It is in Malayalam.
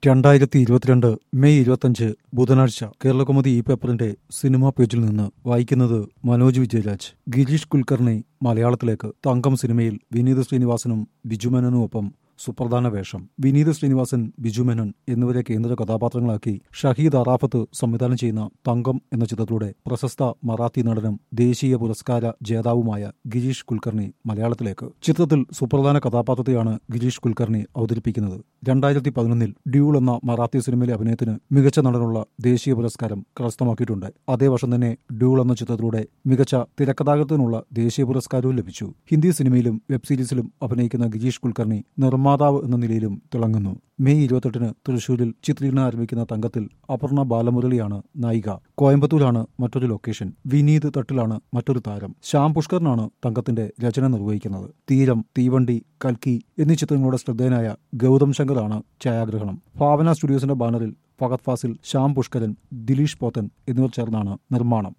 രണ്ടായിരത്തി ഇരുപത്തിരണ്ട് മെയ് ഇരുപത്തഞ്ച് ബുധനാഴ്ച കേരളകൗമുദി ഈ പേപ്പറിന്റെ സിനിമാ പേജിൽ നിന്ന് വായിക്കുന്നത് മനോജ് വിജയരാജ് ഗിരീഷ് കുൽക്കർണി മലയാളത്തിലേക്ക് തങ്കം സിനിമയിൽ വിനീത് ശ്രീനിവാസനും ബിജുമേനനും ഒപ്പം സുപ്രധാന വേഷം വിനീത് ശ്രീനിവാസൻ ബിജുമേനൻ എന്നിവരെ കേന്ദ്ര കഥാപാത്രങ്ങളാക്കി ഷഹീദ് അറാഫത്ത് സംവിധാനം ചെയ്യുന്ന തങ്കം എന്ന ചിത്രത്തിലൂടെ പ്രശസ്ത മറാത്തി നടനും ദേശീയ പുരസ്കാര ജേതാവുമായ ഗിരീഷ് കുൽക്കർണി മലയാളത്തിലേക്ക് ചിത്രത്തിൽ സുപ്രധാന കഥാപാത്രത്തെയാണ് ഗിരീഷ് കുൽക്കർണി അവതരിപ്പിക്കുന്നത് രണ്ടായിരത്തി പതിനൊന്നിൽ ഡ്യൂൾ എന്ന മറാത്തി സിനിമയിലെ അഭിനയത്തിന് മികച്ച നടനുള്ള ദേശീയ പുരസ്കാരം കരസ്ഥമാക്കിയിട്ടുണ്ട് അതേ വർഷം തന്നെ ഡ്യൂൾ എന്ന ചിത്രത്തിലൂടെ മികച്ച തിരക്കഥാകൃത്തിനുള്ള ദേശീയ പുരസ്കാരവും ലഭിച്ചു ഹിന്ദി സിനിമയിലും വെബ് സീരീസിലും അഭിനയിക്കുന്ന ഗിരീഷ് കുൽക്കർണി നിർമ്മാതാവ് എന്ന നിലയിലും തിളങ്ങുന്നു മെയ് ഇരുപത്തെട്ടിന് തൃശൂരിൽ ചിത്രീകരണം ആരംഭിക്കുന്ന തങ്കത്തിൽ അപർണ ബാലമുരളിയാണ് നായിക കോയമ്പത്തൂരാണ് മറ്റൊരു ലൊക്കേഷൻ വിനീത് തട്ടിലാണ് മറ്റൊരു താരം ശ്യാം പുഷ്കറിനാണ് തങ്കത്തിന്റെ രചന നിർവഹിക്കുന്നത് തീരം തീവണ്ടി കൽക്കി എന്നീ ചിത്രങ്ങളുടെ ശ്രദ്ധേയനായ ഗൗതം ശങ്കറാണ് ഛായാഗ്രഹണം ഭാവന സ്റ്റുഡിയോസിന്റെ ബാനറിൽ ഫഹദ് ഫാസിൽ ശ്യാം പുഷ്കരൻ ദിലീഷ് പോത്തൻ എന്നിവർ ചേർന്നാണ് നിർമ്മാണം